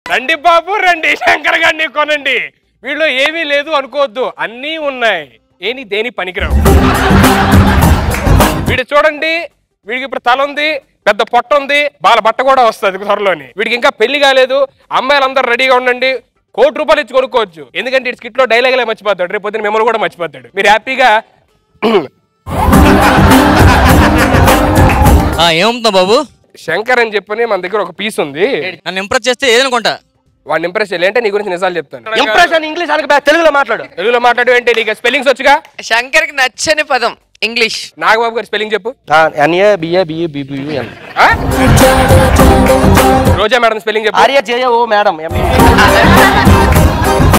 రండి బాబు రండి శంకర్ గారిని కొనండి వీళ్ళు ఏమీ లేదు అనుకోవద్దు అన్నీ ఉన్నాయి ఏని దేని పనికిరావు వీడు చూడండి వీడికి ఇప్పుడు తల ఉంది పెద్ద పొట్ట ఉంది బాల బట్ట కూడా వస్తుంది త్వరలోని వీడికి ఇంకా పెళ్లి కాలేదు అమ్మాయిలందరూ రెడీగా ఉండండి కోటి రూపాయలు ఇచ్చి కొనుక్కోవచ్చు ఎందుకంటే ఇటు స్కిట్ లో డైలాగులే మర్చిపోతాడు రేపు పొద్దున్న మిమ్మల్ని కూడా మర్చిపోతాడు మీరు హ్యాపీగా ఆ, ఏమవుతుందా బాబు శంకర్ అని చెప్పని మన దగ్గర ఒక పీస్ ఉంది నన్ను ఇంప్రెస్ చేస్తే ఏదనుకుంటా వాడిని ఇంప్రెస్ చేయాలి అంటే నీ గురించి నిజాలు చెప్తాను ఇంప్రెషన్ ఇంగ్లీష్ అనక తెలుగులో మాట్లాడు తెలుగులో మాట్లాడు ఏంటి నీకు స్పెల్లింగ్స్ వచ్చుగా శంకర్కి నచ్చని పదం ఇంగ్లీష్ నాగబాబు గారి స్పెల్లింగ్ చెప్పు N A B A B E B B U N ఆ? రోజా మేడం స్పెల్లింగ్ చెప్పు ఆర్య జేయ ఓ మేడం